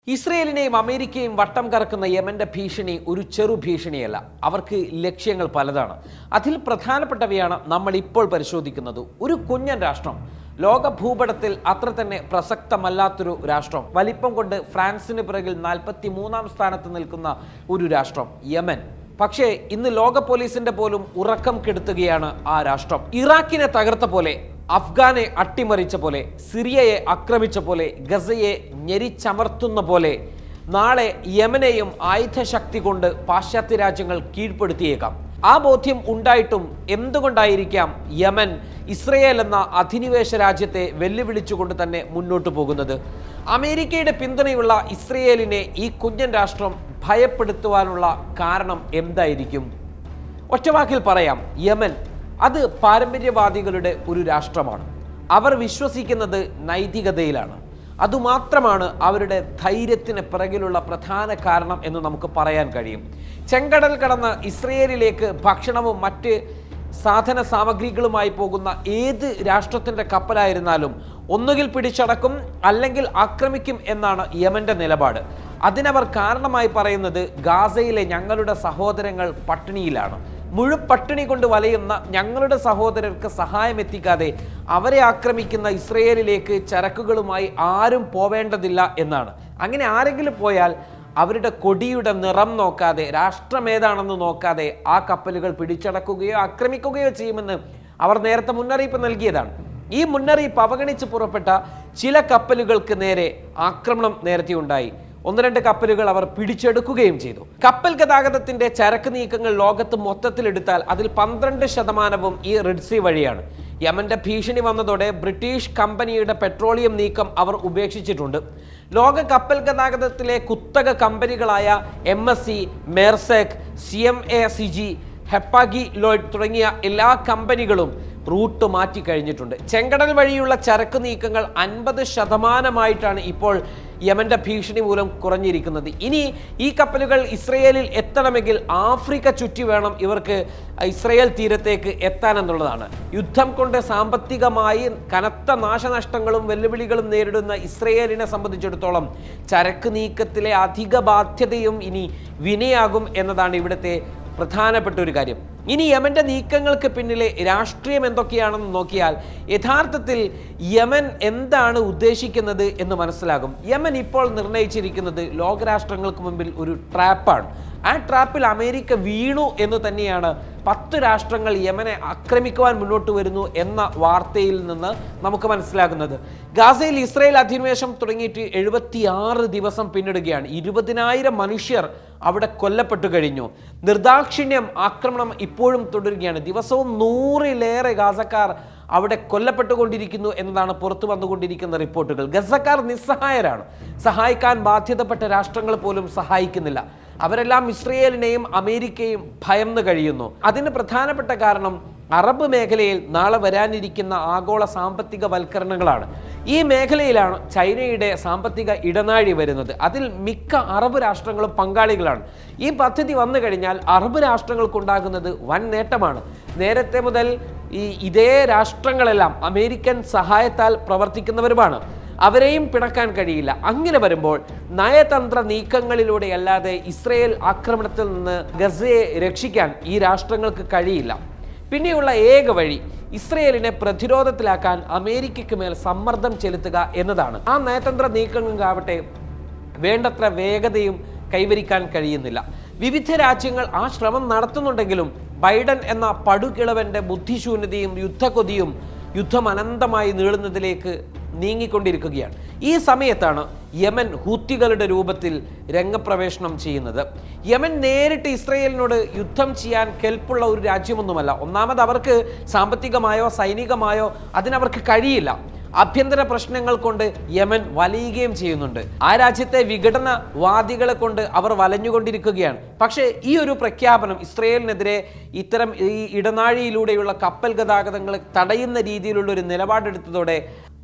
ഇസ്രയേലിനെയും അമേരിക്കയും വട്ടം കറക്കുന്ന യമന്റെ ഭീഷണി ഒരു ചെറു ഭീഷണിയല്ല അവർക്ക് ലക്ഷ്യങ്ങൾ പലതാണ് അതിൽ പ്രധാനപ്പെട്ടവയാണ് നമ്മൾ ഇപ്പോൾ പരിശോധിക്കുന്നത് ഒരു കുഞ്ഞൻ രാഷ്ട്രം ലോക ഭൂപടത്തിൽ അത്ര തന്നെ പ്രസക്തമല്ലാത്തൊരു രാഷ്ട്രം വലിപ്പം കൊണ്ട് ഫ്രാൻസിന് പിറകിൽ നാൽപ്പത്തി മൂന്നാം സ്ഥാനത്ത് നിൽക്കുന്ന ഒരു രാഷ്ട്രം യമൻ പക്ഷേ ഇന്ന് ലോക പോലീസിന്റെ പോലും ഉറക്കം കെടുത്തുകയാണ് ആ രാഷ്ട്രം ഇറാഖിനെ തകർത്ത പോലെ അഫ്ഗാനെ അട്ടിമറിച്ച പോലെ സിറിയയെ ആക്രമിച്ച പോലെ ഗസയെ ഞെരിച്ചമർത്തുന്ന പോലെ നാളെ യമനെയും ആയുധശക്തി കൊണ്ട് പാശ്ചാത്യ രാജ്യങ്ങൾ കീഴ്പ്പെടുത്തിയേക്കാം ആ ബോധ്യം ഉണ്ടായിട്ടും എന്തുകൊണ്ടായിരിക്കാം യമൻ ഇസ്രയേൽ എന്ന അധിനിവേശ രാജ്യത്തെ വെല്ലുവിളിച്ചുകൊണ്ട് തന്നെ മുന്നോട്ട് പോകുന്നത് അമേരിക്കയുടെ പിന്തുണയുള്ള ഇസ്രയേലിനെ ഈ കുഞ്ഞൻ രാഷ്ട്രം ഭയപ്പെടുത്തുവാനുള്ള കാരണം എന്തായിരിക്കും ഒറ്റവാക്കിൽ പറയാം യമൻ അത് പാരമ്പര്യവാദികളുടെ ഒരു രാഷ്ട്രമാണ് അവർ വിശ്വസിക്കുന്നത് നൈതികതയിലാണ് അതുമാത്രമാണ് അവരുടെ ധൈര്യത്തിന് പിറകിലുള്ള പ്രധാന കാരണം എന്ന് നമുക്ക് പറയാൻ കഴിയും ചെങ്കടൽ കടന്ന് ഇസ്രയേലിലേക്ക് ഭക്ഷണവും മറ്റ് സാധന സാമഗ്രികളുമായി പോകുന്ന ഏത് രാഷ്ട്രത്തിൻ്റെ കപ്പലായിരുന്നാലും ഒന്നുകിൽ പിടിച്ചടക്കും അല്ലെങ്കിൽ ആക്രമിക്കും എന്നാണ് യമന്റെ നിലപാട് അതിനവർ കാരണമായി പറയുന്നത് ഗാസയിലെ ഞങ്ങളുടെ സഹോദരങ്ങൾ പട്ടിണിയിലാണ് മുഴുപട്ടിണി കൊണ്ട് വലയുന്ന ഞങ്ങളുടെ സഹോദരർക്ക് സഹായം എത്തിക്കാതെ അവരെ ആക്രമിക്കുന്ന ഇസ്രയേലിലേക്ക് ചരക്കുകളുമായി ആരും പോവേണ്ടതില്ല എന്നാണ് അങ്ങനെ ആരെങ്കിലും പോയാൽ അവരുടെ കൊടിയുടെ നിറം നോക്കാതെ രാഷ്ട്രം ഏതാണെന്ന് നോക്കാതെ ആ കപ്പലുകൾ പിടിച്ചടക്കുകയോ ആക്രമിക്കുകയോ ചെയ്യുമെന്ന് അവർ നേരത്തെ മുന്നറിയിപ്പ് നൽകിയതാണ് ഈ മുന്നറിയിപ്പ് അവഗണിച്ച് പുറപ്പെട്ട ചില കപ്പലുകൾക്ക് നേരെ ആക്രമണം നേരത്തെ ഉണ്ടായി ഒന്ന് രണ്ട് കപ്പലുകൾ അവർ പിടിച്ചെടുക്കുകയും ചെയ്തു കപ്പൽ ഗതാഗതത്തിന്റെ ചരക്ക് നീക്കങ്ങൾ ലോകത്ത് മൊത്തത്തിലെടുത്താൽ അതിൽ പന്ത്രണ്ട് ശതമാനവും ഈ റെഡ്സി വഴിയാണ് യമന്റെ ഭീഷണി വന്നതോടെ ബ്രിട്ടീഷ് കമ്പനിയുടെ പെട്രോളിയം നീക്കം അവർ ഉപേക്ഷിച്ചിട്ടുണ്ട് ലോക കപ്പൽ ഗതാഗതത്തിലെ കുത്തക കമ്പനികളായ M S C Maersk C M A C G Hapag Lloyd തുടങ്ങിയ എല്ലാ കമ്പനികളും റൂട്ട് മാറ്റി കഴിഞ്ഞിട്ടുണ്ട് ചെങ്കടൽ വഴിയുള്ള ചരക്ക് നീക്കങ്ങൾ അൻപത് ശതമാനമായിട്ടാണ് ഇപ്പോൾ യമന്റെ ഭീഷണി മൂലം കുറഞ്ഞിരിക്കുന്നത് ഇനി ഈ കപ്പലുകൾ ഇസ്രയേലിൽ എത്തണമെങ്കിൽ ആഫ്രിക്ക ചുറ്റി വേണം ഇവർക്ക് ഇസ്രയേൽ തീരത്തേക്ക് എത്താനെന്നുള്ളതാണ് യുദ്ധം കൊണ്ട് സാമ്പത്തികമായി കനത്ത നാശനഷ്ടങ്ങളും വെല്ലുവിളികളും നേരിടുന്ന ഇസ്രയേലിനെ സംബന്ധിച്ചിടത്തോളം ചരക്ക് നീക്കത്തിലെ അധിക ബാധ്യതയും ഇനി വിനയാകും എന്നതാണ് ഇവിടുത്തെ പ്രധാനപ്പെട്ട ഒരു കാര്യം ഇനി യമന്റെ നീക്കങ്ങൾക്ക് പിന്നിലെ രാഷ്ട്രീയം എന്തൊക്കെയാണെന്ന് നോക്കിയാൽ യഥാർത്ഥത്തിൽ യമൻ എന്താണ് ഉദ്ദേശിക്കുന്നത് എന്ന് മനസ്സിലാകും യമൻ ഇപ്പോൾ നിർണയിച്ചിരിക്കുന്നത് ലോകരാഷ്ട്രങ്ങൾക്ക് മുമ്പിൽ ഒരു ട്രാപ്പാണ് ആ ട്രാപ്പിൽ അമേരിക്ക വീണു എന്ന് തന്നെയാണ് പത്ത് രാഷ്ട്രങ്ങൾ യമനെ ആക്രമിക്കുവാൻ മുന്നോട്ട് വരുന്നു എന്ന വാർത്തയിൽ നിന്ന് നമുക്ക് മനസ്സിലാകുന്നത് ഗാസയിൽ ഇസ്രായേൽ അധിനിവേശം തുടങ്ങിയിട്ട് എഴുപത്തിയാറ് ദിവസം പിന്നിടുകയാണ് ഇരുപതിനായിരം മനുഷ്യർ അവിടെ കൊല്ലപ്പെട്ടു കഴിഞ്ഞു നിർദാക്ഷിണ്യം ആക്രമണം ഇപ്പോഴും തുടരുകയാണ് ദിവസവും നൂറിലേറെ ഗാസക്കാർ അവിടെ കൊല്ലപ്പെട്ടുകൊണ്ടിരിക്കുന്നു എന്നതാണ് പുറത്തു വന്നുകൊണ്ടിരിക്കുന്ന റിപ്പോർട്ടുകൾ ഗസക്കാർ നിസ്സഹായരാണ് സഹായിക്കാൻ ബാധ്യതപ്പെട്ട രാഷ്ട്രങ്ങൾ പോലും സഹായിക്കുന്നില്ല അവരെല്ലാം ഇസ്രയേലിനെയും അമേരിക്കയും ഭയന്ന് കഴിയുന്നു അതിന് പ്രധാനപ്പെട്ട കാരണം അറബ് മേഖലയിൽ നാളെ വരാനിരിക്കുന്ന ആഗോള സാമ്പത്തിക വൽക്കരണങ്ങളാണ് ഈ മേഖലയിലാണ് ചൈനയുടെ സാമ്പത്തിക ഇടനാഴി വരുന്നത് അതിൽ മിക്ക അറബ് രാഷ്ട്രങ്ങളും പങ്കാളികളാണ് ഈ പദ്ധതി വന്നു കഴിഞ്ഞാൽ അറബ് രാഷ്ട്രങ്ങൾക്കുണ്ടാകുന്നത് വൻ നേട്ടമാണ് നേരത്തെ മുതൽ ഈ ഇതേ രാഷ്ട്രങ്ങളെല്ലാം അമേരിക്കൻ സഹായത്താൽ പ്രവർത്തിക്കുന്നവരുമാണ് അവരെയും പിണക്കാൻ കഴിയില്ല അങ്ങനെ വരുമ്പോൾ നയതന്ത്ര നീക്കങ്ങളിലൂടെ അല്ലാതെ ഇസ്രയേൽ ആക്രമണത്തിൽ നിന്ന് ഗസയെ രക്ഷിക്കാൻ ഈ രാഷ്ട്രങ്ങൾക്ക് കഴിയില്ല പിന്നെയുള്ള ഏക വഴി ഇസ്രയേലിനെ പ്രതിരോധത്തിലാക്കാൻ അമേരിക്കയ്ക്ക് മേൽ സമ്മർദ്ദം ചെലുത്തുക എന്നതാണ് ആ നയതന്ത്ര നീക്കങ്ങൾക്കാവട്ടെ വേണ്ടത്ര വേഗതയും കൈവരിക്കാൻ കഴിയുന്നില്ല വിവിധ രാജ്യങ്ങൾ ആ ശ്രമം നടത്തുന്നുണ്ടെങ്കിലും ബൈഡൻ എന്ന പടുകിളവന്റെ ബുദ്ധിശൂന്യതയും യുദ്ധക്കൊതിയും യുദ്ധം അനന്തമായി നീളുന്നതിലേക്ക് നീങ്ങിക്കൊണ്ടിരിക്കുകയാണ് ഈ സമയത്താണ് യമൻ ഹൂത്തികളുടെ രൂപത്തിൽ രംഗപ്രവേശനം ചെയ്യുന്നത് യമൻ നേരിട്ട് ഇസ്രയേലിനോട് യുദ്ധം ചെയ്യാൻ കെൽപ്പുള്ള ഒരു രാജ്യമൊന്നുമല്ല ഒന്നാമത് അവർക്ക് സാമ്പത്തികമായോ സൈനികമായോ അതിനവർക്ക് കഴിയില്ല ആഭ്യന്തര പ്രശ്നങ്ങൾ കൊണ്ട് യമൻ വലയുകയും ചെയ്യുന്നുണ്ട് ആ രാജ്യത്തെ വിഘടനവാദികളെ കൊണ്ട് അവർ വലഞ്ഞുകൊണ്ടിരിക്കുകയാണ് പക്ഷേ ഈ ഒരു പ്രഖ്യാപനം ഇസ്രയേലിനെതിരെ ഇത്തരം ഈ ഇടനാഴിയിലൂടെയുള്ള കപ്പൽ ഗതാഗതങ്ങൾ തടയുന്ന രീതിയിലുള്ള ഒരു നിലപാടെടുത്തതോടെ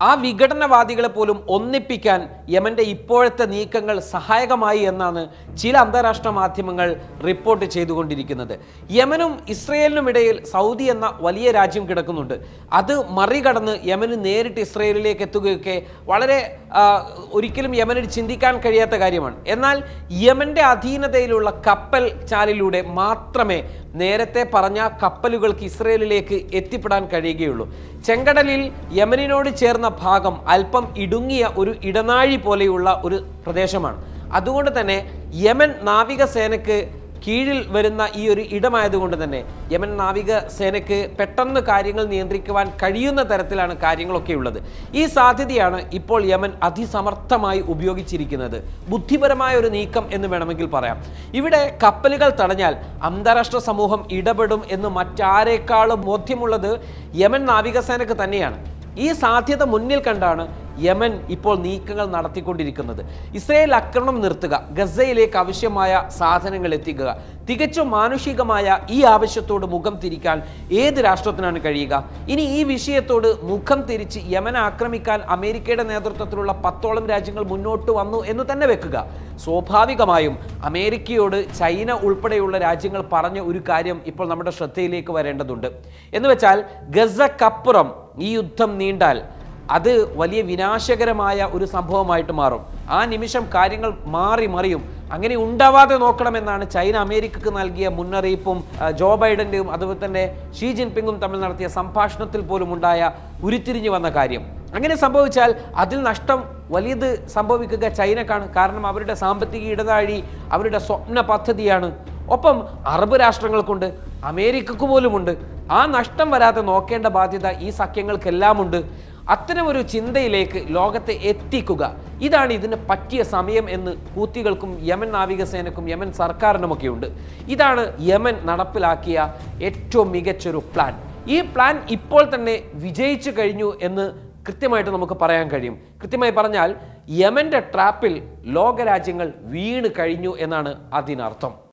ആ വിഘടനവാദികളെ പോലും ഒന്നിപ്പിക്കാൻ യമന്റെ ഇപ്പോഴത്തെ നീക്കങ്ങൾ സഹായകമായി എന്നാണ് ചില അന്താരാഷ്ട്ര മാധ്യമങ്ങൾ റിപ്പോർട്ട് ചെയ്തുകൊണ്ടിരിക്കുന്നത് യമനും ഇസ്രയേലിനും ഇടയിൽ സൗദി എന്ന വലിയ രാജ്യം കിടക്കുന്നുണ്ട് അത് മറികടന്ന് യമന് നേരിട്ട് ഇസ്രയേലിലേക്ക് എത്തുകയൊക്കെ വളരെ ആ, ഒരിക്കലും യമനിന് ചിന്തിക്കാൻ കഴിയാത്ത കാര്യമാണ് എന്നാൽ യമന്റെ അധീനതയിലുള്ള കപ്പൽ ചാലിലൂടെ മാത്രമേ നേരത്തെ പറഞ്ഞ കപ്പലുകൾക്ക് ഇസ്രയേലിലേക്ക് എത്തിപ്പെടാൻ കഴിയുകയുള്ളൂ ചെങ്കടലിൽ യമനിനോട് ചേർന്ന ഭാഗം അല്പം ഇടുങ്ങിയ ഒരു ഇടനാഴി പോലെയുള്ള ഒരു പ്രദേശമാണ് അതുകൊണ്ട് തന്നെ യമൻ നാവികസേനയ്ക്ക് കീഴിൽ വരുന്ന ഈ ഒരു ഇടമായതുകൊണ്ട് തന്നെ യമൻ നാവിക സേനയ്ക്ക് പെട്ടെന്ന് കാര്യങ്ങൾ നിയന്ത്രിക്കുവാൻ കഴിയുന്ന തരത്തിലാണ് കാര്യങ്ങളൊക്കെ ഉള്ളത് ഈ സാധ്യതയാണ് ഇപ്പോൾ യമൻ അതിസമർത്ഥമായി ഉപയോഗിച്ചിരിക്കുന്നത് ബുദ്ധിപരമായ ഒരു നീക്കം എന്ന് വേണമെങ്കിൽ പറയാം ഇവിടെ കപ്പലുകൾ തടഞ്ഞാൽ അന്താരാഷ്ട്ര സമൂഹം ഇടപെടും എന്ന് മറ്റാരേക്കാളും ബോധ്യമുള്ളത് യമൻ നാവികസേനയ്ക്ക് തന്നെയാണ് ഈ സാധ്യത മുന്നിൽ കണ്ടാണ് യമൻ ഇപ്പോൾ നീക്കങ്ങൾ നടത്തിക്കൊണ്ടിരിക്കുന്നത് ഇസ്രയേൽ ആക്രമണം നിർത്തുക ഗസയിലേക്ക് ആവശ്യമായ സാധനങ്ങൾ എത്തിക്കുക തികച്ചും മാനുഷികമായ ഈ ആവശ്യത്തോട് മുഖം തിരിക്കാൻ ഏത് രാഷ്ട്രത്തിനാണ് കഴിയുക ഇനി ഈ വിഷയത്തോട് മുഖം തിരിച്ച് യമനെ ആക്രമിക്കാൻ അമേരിക്കയുടെ നേതൃത്വത്തിലുള്ള പത്തോളം രാജ്യങ്ങൾ മുന്നോട്ട് വന്നു എന്ന് തന്നെ വെക്കുക സ്വാഭാവികമായും അമേരിക്കയോട് ചൈന ഉൾപ്പെടെയുള്ള രാജ്യങ്ങൾ പറഞ്ഞ ഒരു കാര്യം ഇപ്പോൾ നമ്മുടെ ശ്രദ്ധയിലേക്ക് വരേണ്ടതുണ്ട് എന്ന് വെച്ചാൽ ഗസക്കപ്പുറം ഈ യുദ്ധം നീണ്ടാൽ അത് വലിയ വിനാശകരമായ ഒരു സംഭവമായിട്ട് മാറും ആ നിമിഷം കാര്യങ്ങൾ മാറി മറിയും അങ്ങനെ ഉണ്ടാവാതെ നോക്കണമെന്നാണ് ചൈന അമേരിക്കക്ക് നൽകിയ മുന്നറിയിപ്പും ആ, ജോ ബൈഡന്റെയും അതുപോലെ തന്നെ ഷീ ജിൻപിങ്ങും തമ്മിൽ നടത്തിയ സംഭാഷണത്തിൽ പോലും ഉണ്ടായ ഉരുത്തിരിഞ്ഞു വന്ന കാര്യം അങ്ങനെ സംഭവിച്ചാൽ അതിൽ നഷ്ടം വലിയത് സംഭവിക്കുക ചൈനക്കാണ് കാരണം അവരുടെ സാമ്പത്തിക ഇടനാഴി അവരുടെ സ്വപ്ന പദ്ധതിയാണ് ഒപ്പം അറബ് രാഷ്ട്രങ്ങൾക്കുണ്ട് അമേരിക്കക്ക് പോലുമുണ്ട് ആ നഷ്ടം വരാതെ നോക്കേണ്ട ബാധ്യത ഈ സഖ്യങ്ങൾക്കെല്ലാം ഉണ്ട് അത്തരമൊരു ചിന്തയിലേക്ക് ലോകത്തെ എത്തിക്കുക ഇതാണ് ഇതിന് പറ്റിയ സമയം എന്ന് ഹൂത്തികൾക്കും യമൻ നാവികസേനക്കും യമൻ സർക്കാരിനുമൊക്കെ ഉണ്ട് ഇതാണ് യമൻ നടപ്പിലാക്കിയ ഏറ്റവും മികച്ചൊരു പ്ലാൻ ഈ പ്ലാൻ ഇപ്പോൾ തന്നെ വിജയിച്ചു കഴിഞ്ഞു എന്ന് കൃത്യമായിട്ട് നമുക്ക് പറയാൻ കഴിയും കൃത്യമായി പറഞ്ഞാൽ യമന്റെ ട്രാപ്പിൽ ലോകരാജ്യങ്ങൾ വീണ് കഴിഞ്ഞു എന്നാണ് അതിനർത്ഥം